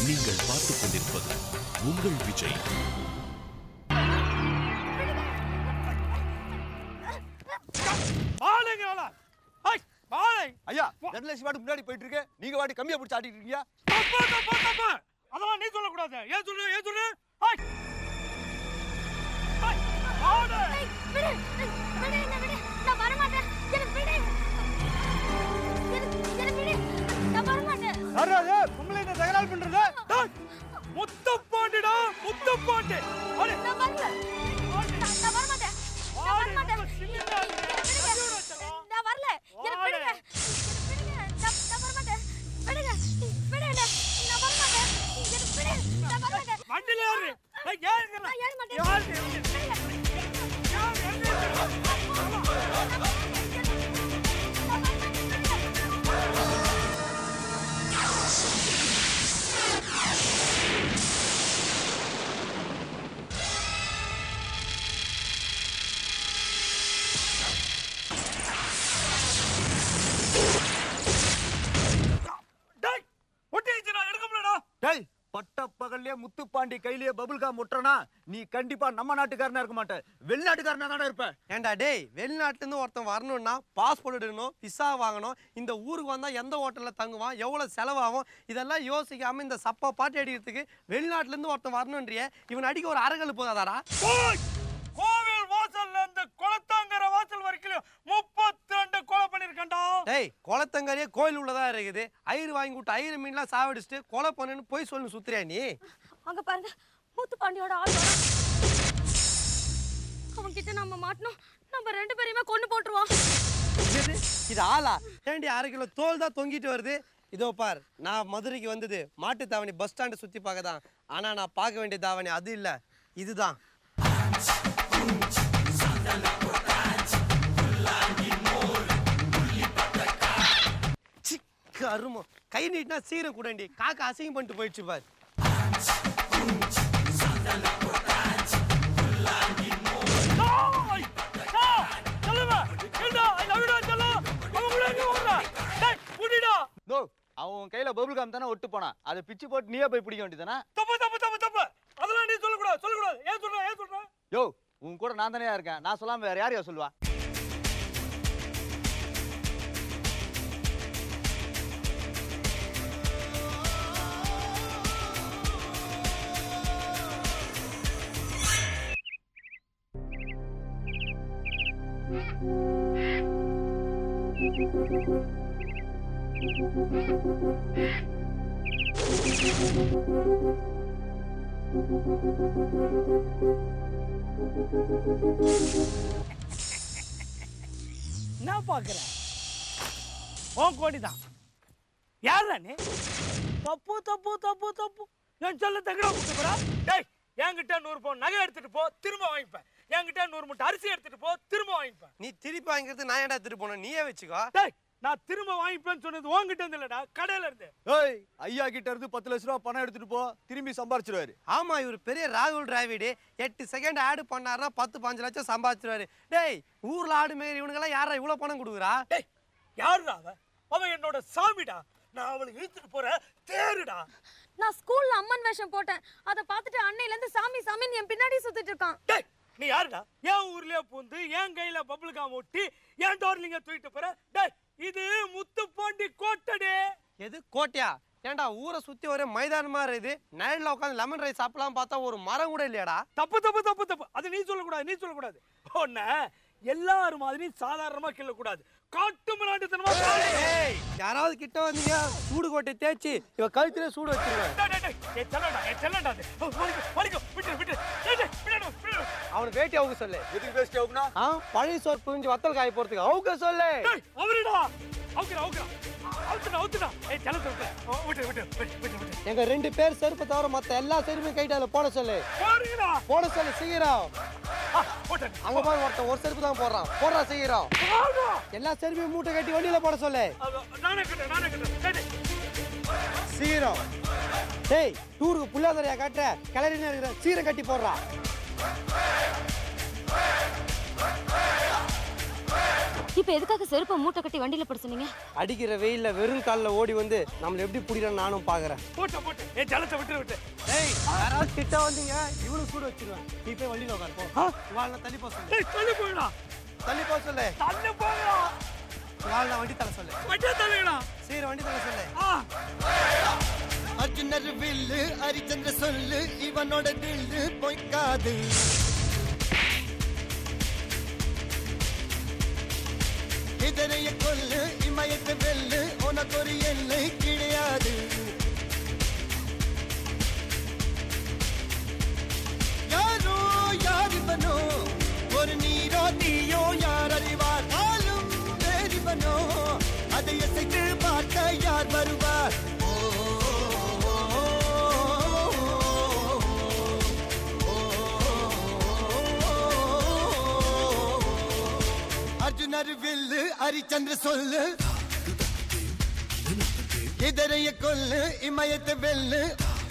நீங்கள் பார்த்துக் கொண்டிருப்பது உங்கள் விஜய் வாழைங்களா ஐய் வாழை ஐயா ஜெர்னலிஸ்ட் வாட்டு முன்னாடி போயிட்டு இருக்கு நீங்க வாட்டி கம்மியா பிடிச்சி ஆட்டிட்டு இருக்கீங்க தப்பு தப்பு தப்பு அதெல்லாம் நீ சொல்லக்கூடாது ஏன் சொல்லு ஏன் சொல்லு ஐய் ஐய் வாழை ஏய், விடு ஏய், விடு என்ன விடு நான் வர மாட்டேன் எனக்கு விடு எனக்கு எனக்கு விடு நான் வர மாட்டேன் வராது உங்களை இந்த தகராறு பண்றது டேய், முத்துப்பாண்டிடா முத்துப்பாண்டி அடே நான் வரல நான் நான் வர மாட்டேன் நான் வர மாட்டேன் எனக்கு விடுங்க. நான் வரல எனக்கு விடுங்க விடுங்க நான் நான் வர மாட்டேன் விடுங்க விடு என்ன நான் வர மாட்டேன் எனக்கு விடு நான் வர மாட்டேன் வண்டில ஏறு ஏய் ஏறுங்க நான் ஏற மாட்டேன் யாரு விடுங்க. டேய் ஒட்டிச்சு நான் எடுக்க முடியலடா டேய் பட்ட பகல்லே முத்துப்பாண்டி கையிலேயே பபுள் காம் முட்டுறனா நீ கண்டிப்பா நம்ம நாட்டுக்காரனா இருக்க மாட்ட வெளிநாட்டுக்காரனா தானே இருப்ப ஏன்டா டேய் வெளிநாட்டுல இருந்து ஒருத்தன் வரணும்னா பாஸ்போர்ட் எடுக்கணும் விசா வாங்கணும் இந்த ஊருக்கு வந்தா எந்த ஹோட்டல்ல தங்குவான் எவ்வளவு செலவாகும் இதெல்லாம் யோசிக்காம இந்த சப்பா பாட்டு அடிக்கிறதுக்கு வெளிநாட்டுல இருந்து ஒருத்தன் வரணுன்றிய இவன் அடிக்க ஒரு அரகல் போதாதாடா ஓய்! கோவில் வாசல்ல இருந்து குளத்தாங்கர வாசல் வரைக்கும் முப்பத்தி ரெண்டு கொலை பண்ணிருக்கேன்டா டேய் குளத்தங்கரையே கோயில் உள்ளதா இருக்குது ஐயர் வாங்கி விட்டு ஐயர் மீன்லாம் சாவடிச்சுட்டு கொலை பண்ணுன்னு போய் சொல்லு சுத்துறியா நீ அங்க பாருங்க மூத்து பாண்டியோட ஆள் வரான். அவன் கிட்ட நம்ம மாட்டணும் நம்ம ரெண்டு பேரையுமே கொண்டு போட்டுருவோம் இது இது ஆளா ஏண்டி அரை கிலோ தோல் தான் தொங்கிட்டு வருது இதோ பார் நான் மதுரைக்கு வந்தது மாட்டு தாவணி பஸ் ஸ்டாண்டு சுத்தி பார்க்க தான் ஆனா நான் பார்க்க வேண்டிய தாவணி அது இல்ல இதுதான் சி, கருமம் கை நீட்டினா சீரம் கூடண்டி காக்கா அசிங்கம் பண்ணிட்டு போயிடுச்சு பார் ஏய்! ஏய்! செல்லுங்க! ஏண்டா? I love you டா, செல்லம். அவன் கூட எங்க ஓடுற? டேய், புடிடா. நோ அவன் உன் கையில பபுள் காம் தானே ஒட்டு போனான் அதை பிச்சு போட்டு நீயே போய் பிடிக்க வேண்டியதானே தப்பு தப்பு தப்பு தப்பு அதெல்லாம் நீ சொல்லக்கூடாது சொல்லக்கூடாது ஏன் சொல்ற ஏன் சொல்ற யோ உன் கூட நான் தானே இருக்கேன் நான் சொல்லாம வேற யாரையா சொல்லுவா என்ன பாக்குற உன் கோடி தான் யாரா நீ தப்பு தப்பு தப்பு தப்பு என் சொல்ல தகடா குத்துறா டேய் என்கிட்ட நூறு பவுன் நகை எடுத்துட்டு போ திரும்ப வாங்கிப்பேன் என்கிட்ட நூறு மூட்டை அரிசி எடுத்துட்டு போ திரும்ப வாங்கிப்பேன் நீ திருப்பி வாங்கிறது நான் ஏன்டா திருப்பி போனேன் நீயே வச்சுக்கோ டேய் நான் திரும்ப வாங்கிப்பேன்னு சொன்னது உன்கிட்ட இருந்து இல்லடா கடையில இருந்து ஏய் ஐயா கிட்ட இருந்து பத்து லட்ச ரூபா பணம் எடுத்துட்டு போ திரும்பி சம்பாரிச்சிருவாரு ஆமா இவர் பெரிய ராகுல் டிராவிடு எட்டு செகண்ட் ஆடு பண்ணாருன்னா பத்து பாஞ்சு லட்சம் சம்பாதிச்சிருவாரு டேய் ஊர்ல ஆடு மேரி இவனுங்கெல்லாம் யாரா இவ்வளவு பணம் கொடுக்குறா டேய் யாருடா அவன் அவன் என்னோட சாமிடா நான் அவளை இழுத்துட்டு போற தேருடா நான் ஸ்கூல்ல அம்மன் வேஷம் போட்டேன் அதை பார்த்துட்டு அன்னையில இருந்து சாமி சாமின்னு என் பின்னாடி சுத்திட்டு இருக்கான் டேய் நீ யாருடா என் ஊர்லயே பூந்து என் கையில பபுள் காம் ஒட்டி என் டார்லிங்க தூக்கிட்டு போற டேய் இது முத்துப்பாண்டி கோட்டடே எது கோட்டையா ஏன்டா ஊரை சுத்தி ஒரே மைதானமா இருக்குது நைட்ல உட்காந்து லெமன் ரைஸ் சாப்பிடலாம் பார்த்தா ஒரு மரம் கூட இல்லையாடா தப்பு தப்பு தப்பு தப்பு அது நீ சொல்லக்கூடாது நீ சொல்லக்கூடாது ஒன்ன எல்லாரும் மாதிரி சாதாரணமா கிள்ளக்கூடாது காட்டு மிராண்டித்தனமா ஏய் யாராவது கிட்ட வந்தீங்க சூடு கோட்டை தேய்ச்சி இவ கழுத்துல சூடு வச்சிருவேன் டேய், டேய், டேய், ஏய், செல்லடா, ஏய், செல்லடா அது. ஓ, வலிக்கும், வலிக்கும், விட்டுரு, விட்டுரு. டேய், டேய், விட்டுடு, விட்டுடு. அவனுக்கு வேட்டி அவுக்க சொல்லு எதுக்கு பேசிட்டு ஆகுனா ஆ பழைய சோறு புரிஞ்சு வத்தல் காய போறதுக்கு அவுக்க சொல்லு டேய், அவருடா. அவுக்குடா, அவுக்குடா. அவுத்துடா, அவுத்துடா. ஏய், செல்லத்தை விட்டுரு. ஓ, விட்டுரு, விட்டுரு, விட்டுரு, விட்டுரு, விட்டுரு. எங்க ரெண்டு பேர் செருப்பு தவிர மத்த எல்லா செருப்பையும் கைட்டு அதுல போட சொல்லு பாருங்கடா. போட சொல்லு சீக்கிரம் ஆ, போட்டேன். அங்க பாரு ஒருத்தன் ஒரு செருப்பு தான் போடுறான் போடுறா சீக்கிரம் ஆடா. எல்லா செருப்பையும் மூட்டை கட்டி வண்டியில போட சொல்லு அது, நானே கட்டுறேன், நானே கட்டுறேன். டேய், டேய். சீக்கிரம் டேய் டூருக்கு புள்ளாதரையா காட்டுற கிளறினே இருக்கிற சீரம் கட்டி போடுறா இப்போ எதுக்காக செருப்பை மூட்டை கட்டி வண்டியில போட சொன்னீங்க அடிக்கிற வெயில்ல வெறும் காலில் ஓடி வந்து நம்மளை எப்படி பிடிக்கிறான்னு நானும் பார்க்குறேன் போட்ட போட்டு என் ஜலத்தை விட்டு விட்டு ஏய் யாராவது கிட்ட வந்தீங்க இவனு சூடு வச்சிருவேன் நீ போய் வண்டியில் உட்காரு போ வாழ்ல தள்ளி போக சொல்லு ஏய் தள்ளி போயிடா தள்ளி போக சொல்லு தள்ளி போயிடா வாழ்ல வண்டி தலை சொல்லு வண்டியை தள்ளிடா சரி வண்டி தலை சொல்லு ஆ அர்ஜுனர் வில்லு ஹரிச்சந்திர சொல்லு இவனோட தில்லு பொய்க்காது இதனைய கொல்லு இமயத்தை வெல்லு உனக்கு ஒரு எல்லை கிடையாது யாரோ யார் இவனோ ஒரு நீரோ நீயோ யார் அறிவார் ஆளும் வேறிவனோ அதை எசைத்து பார்க்க யார் வருவார் ஓ, ஓ, ஓ, அர்ஜுனர் வில்லு ஹரிச்சந்திர சொல்லு இதரைய கொல்லு இமயத்தை வெல்லு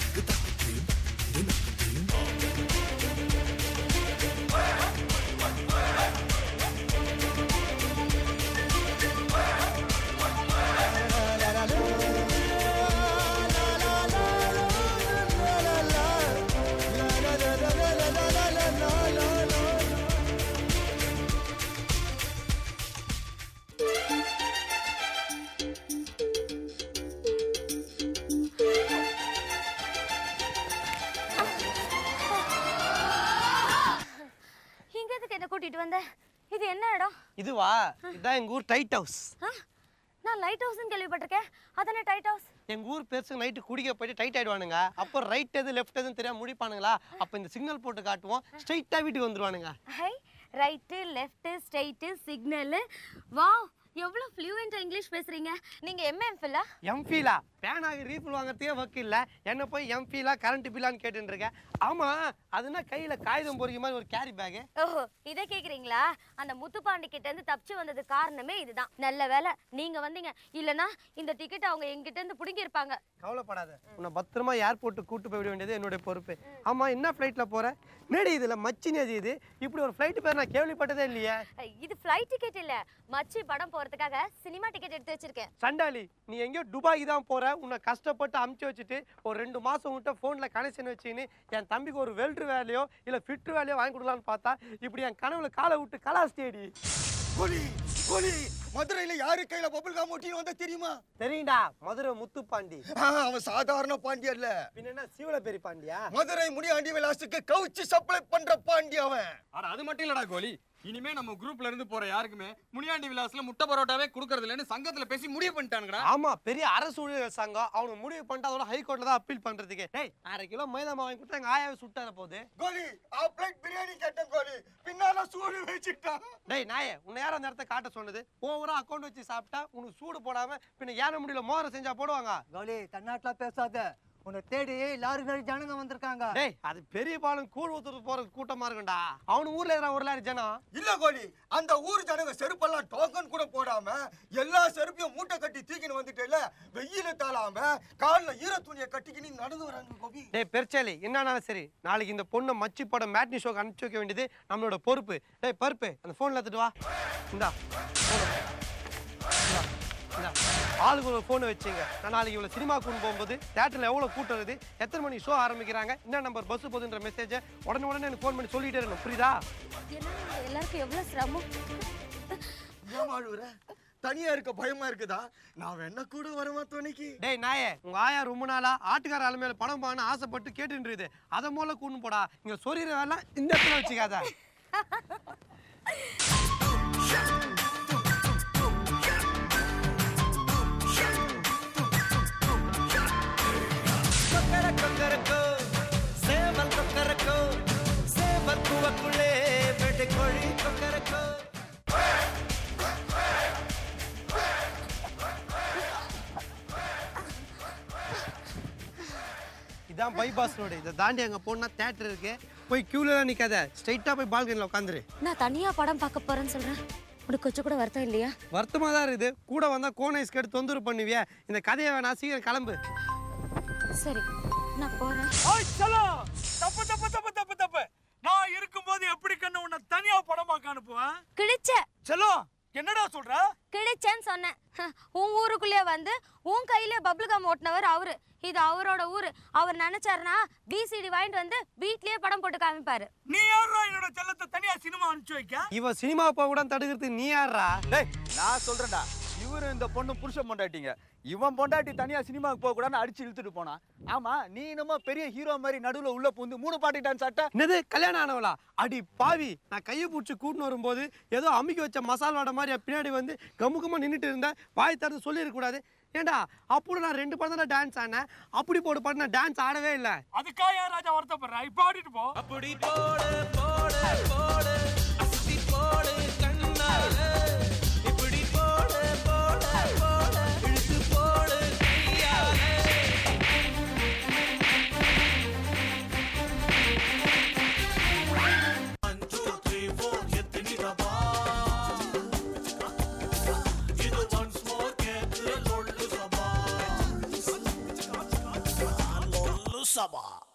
இங்க எதுக்கு என்ன கூட்டிட்டு வந்த இது என்ன இடம் இதுவா இதான் எங்க ஊர் டைட் ஹவுஸ் ஆ? நான் லைட் ஹவுஸ்னு கேள்விப்பட்டிருக்கேன் அதானே டைட் ஹவுஸ் எங்க ஊர் பெருசு நைட்டு குடிக்க போயிட்டு டைட் ஆயிடுவானுங்க அப்போ ரைட் எது லெஃப்ட் எதுன்னு தெரியாம முடிப்பானுங்களா அப்போ இந்த சிக்னல் போட்டு காட்டுவோம் ஸ்ட்ரைட்டா வீட்டுக்கு வந்துருவானுங்க hi right left straight signal wow எவ்வளோ ஃப்ளூயண்ட்டாக இங்கிலீஷ் பேசுறீங்க நீங்க எம்எம்ஃபில்லா எம்பிலா பேனாக ரீஃபில் வாங்குறதுக்கே ஒர்க் இல்ல என்ன போய் எம்பிலா கரண்ட் பில்லான்னு கேட்டுட்டு இருக்கேன் ஆமா அதுனா கையில காகிதம் பொறிக்க மாதிரி ஒரு கேரி பேக் ஓஹோ இதை கேக்குறீங்களா அந்த முத்துப்பாண்டி கிட்ட இருந்து தப்பிச்சு வந்தது காரணமே இதுதான் நல்ல வேலை நீங்க வந்தீங்க இல்லனா இந்த டிக்கெட் அவங்க எங்கிட்ட இருந்து புடுங்கி இருப்பாங்க கவலைப்படாத உன்னை பத்திரமா ஏர்போர்ட்டுக்கு கூட்டு போய் விட வேண்டியது என்னுடைய பொறுப்பு ஆமா என்ன ஃப்ளைட்ல போற மேடி இதுல மச்சினி அது இது இப்படி ஒரு ஃப்ளைட் பேர் நான் கேள்விப்பட்டதே இல்லையே இது ஃப்ளைட் டிக்கெட் இல்ல மச்சி படம் போறதுக்காக சினிமா டிக்கெட் எடுத்து வச்சிருக்கேன் சண்டாளி நீ எங்கேயோ துபாய்க்கு தான் போற உன்னை கஷ்டப்பட்டு அமுச்சு வச்சுட்டு ஒரு ரெண்டு மாசம் விட்ட ஃபோன்ல கனெக்ஷன் வச்சுன்னு என் தம்பிக்கு ஒரு வெல்ட்ரு வேலையோ இல்ல ஃபிட்ரு வேலையோ வாங்கி கொடுக்கலான்னு பார்த்தா இப்படி என் கனவுல காலை விட்டு கலாஸ்டேடி கோலி கோலி மதுரையில யாரு கையில பபுள் காம் ஒட்டின்னு வந்தா தெரியுமா தெரியும்டா மதுரை முத்துப்பாண்டி ஆ, அவன் சாதாரண பாண்டி அல்ல பின்ன என்ன சீவல பெரிய பாண்டியா மதுரை முனியாண்டி விலாசுக்கு கவுச்சு சப்ளை பண்ற பாண்டி அவன் அட அது மட்டும் இல்லடா கோலி இனிமே நம்ம குரூப்ல இருந்து போற யாருக்குமே முனியாண்டி விலாஸ்ல முட்டை பரோட்டாவே கொடுக்கறது இல்லைன்னு சங்கத்துல பேசி முடிவு பண்ணிட்டானுங்கடா ஆமா பெரிய அரசு ஊழியர் சங்கம் அவனுக்கு முடிவு பண்ணிட்டு அதோட ஹைகோர்ட்ல தான் அப்பீல் பண்றதுக்கு டேய் அரை கிலோ மைதா மாவு வாங்கி கொடுத்தா எங்க ஆயாவை சுட்டார போகுது கோலி ஆ பிளேட் பிரியாணி கேட்டேன் கோலி பின்னால சூடு வச்சுட்டான் டேய் நாயே உன்னை யார் அந்த இடத்த காட்ட சொன்னது ஓவரா அக்கௌண்ட் வச்சு சாப்பிட்டா உனக்கு சூடு போடாம பின்ன ஏன முடியல மோதிரம் செஞ்சா போடுவாங்க கௌலி தன்னாட்டுல பேசாத உன்னை தேடி லாரி நிறைய ஜனங்க வந்திருக்காங்க டேய் அது பெரிய பாலம் கூழ் ஊத்துறது போற கூட்டமா இருக்கும்டா அவனு ஊர்ல இருக்கிற ஒரு லாரி ஜனம் இல்ல கோலி அந்த ஊர் ஜனங்க செருப்பெல்லாம் டோக்கன் கூட போடாம எல்லா செருப்பையும் மூட்டை கட்டி தூக்கின்னு வந்துட்டேல வெயில தாளாம கால்ல ஈர துணியை கட்டிக்கின்னு நடந்து வராங்க கோபி டேய் பெருச்சாலி என்னன்னாலும் சரி நாளைக்கு இந்த பொண்ணை மச்சி படம் மேட்னி ஷோக்கு அனுப்பிச்சு வைக்க வேண்டியது நம்மளோட பொறுப்பு டேய் பருப்பு அந்த ஃபோன்ல எடுத்துட்டு வா இந்தா phone எடு. இந்தா, இந்தா. ஆளுக்கு ஒரு ஃபோனை வச்சுங்க நான் நாளைக்கு இவ்வளோ சினிமா கொண்டு போகும்போது தேட்டரில் எவ்வளோ கூட்டம் இருக்குது எத்தனை மணிக்கு ஷோ ஆரம்பிக்கிறாங்க என்ன நம்பர் பஸ் போகுதுன்ற மெசேஜை உடனே உடனே எனக்கு ஃபோன் பண்ணி சொல்லிட்டே இருக்கணும் புரியுதா என்ன எல்லாருக்கும் எவ்வளவு சிரமம் ஏன் அழுவுற தனியா இருக்க பயமா இருக்குதா நான் வேணா கூட வரமா துணைக்கு டேய் நாயே உங்க ஆயா ரொம்ப நாளா ஆட்டுக்கார ஆளு மேல பணம் பான்னு ஆசைப்பட்டு கேட்டுட்டு இருக்குது அதை மூல கூண்டு போடா இங்க சொரிகிற வேலை இந்த இடத்துல வச்சுக்காத கொக்கர கொக்கரக்கோ சேவல் கொக்கரக்கோ சேவல் கூவக்குள்ளே வெட்டு கோழி கொக்கரக்கோ இதான் பைபாஸ் ரோடு இதை தாண்டி அங்க போனா தேட்டர் இருக்கு போய் கியூல நிக்காத ஸ்ட்ரைட்டா போய் பால்கனில உட்காந்துரு நான் தனியா படம் பார்க்க போறேன்னு சொல்றேன் உனக்கு கொஞ்சம் கூட வருத்தம் இல்லையா வருத்தமா தான் இருக்குது கூட வந்தா கோன் ஐஸ் கேட்டு தொந்தரவு பண்ணுவியே இந்த கதையை வேணா சீக்கிரம் கிளம்பு சரி நான் போறேன் ஓய் சலோ தப்பு தப்பு தப்பு தப்பு தப்பு நான் இருக்கும்போது எப்படி கண்ணு உன்னை தனியா படம் பார்க்க அனுப்புவேன் கிழிச்ச செல்லோ என்னடா சொல்ற கிடைச்சேன்னு சொன்னேன் உன் ஊருக்குள்ளே வந்து உன் கையிலே பபிள் கம் ஓட்டினவர் அவரு இது அவரோட ஊரு அவர் நினைச்சாருன்னா பிசிடி வாங்கிட்டு வந்து வீட்லயே படம் போட்டு காமிப்பாரு நீ யாரா என்னோட செல்லத்தை தனியா சினிமா அனுப்பிச்சு வைக்க இவன் சினிமா போக கூட தடுக்கிறதுக்கு நீ யாரா டேய் நான் சொல்றேன்டா இவரு இந்த பொண்ணு புருஷன் பொண்டாட்டிங்க இவன் பொண்டாட்டி தனியா சினிமாவுக்கு போக கூடாதுன்னு அடிச்சு இழுத்துட்டு போனான் ஆமா நீ என்னமோ பெரிய ஹீரோ மாதிரி நடுவுல உள்ள பூந்து மூணு பாட்டி டான்ஸ் ஆட்ட என்னது கல்யாணம் ஆனவளா அடி பாவி நான் கையை பிடிச்சி கூட்டின்னு வரும்போது ஏதோ அமுக்கி வச்ச மசால் வடை மாதிரி என் பின்னாடி வந்து கம்மு கம்மா நின்றுட்டு இருந்தேன் வாய் திறந்து சொல்லியிருக்க கூடாது ஏண்டா அப்படி நான் ரெண்டு படம் தான் டான்ஸ் ஆனேன் அப்படி போட்டு பாட்டு நான் டான்ஸ் ஆடவே இல்லை அதுக்கா ஏன் ராஜா வருத்தப்படுற இப்ப ஆடிட்டு போ அப்படி போடு போடு போடு அசத்தி போடு கண்ணால இப்படி போடு போடு போடு இழுத்து போடு கையால One, two, three, four, எத்தனிடவா? இது once more கேட்டு லொள்ளு சபா லொள்ளு சபா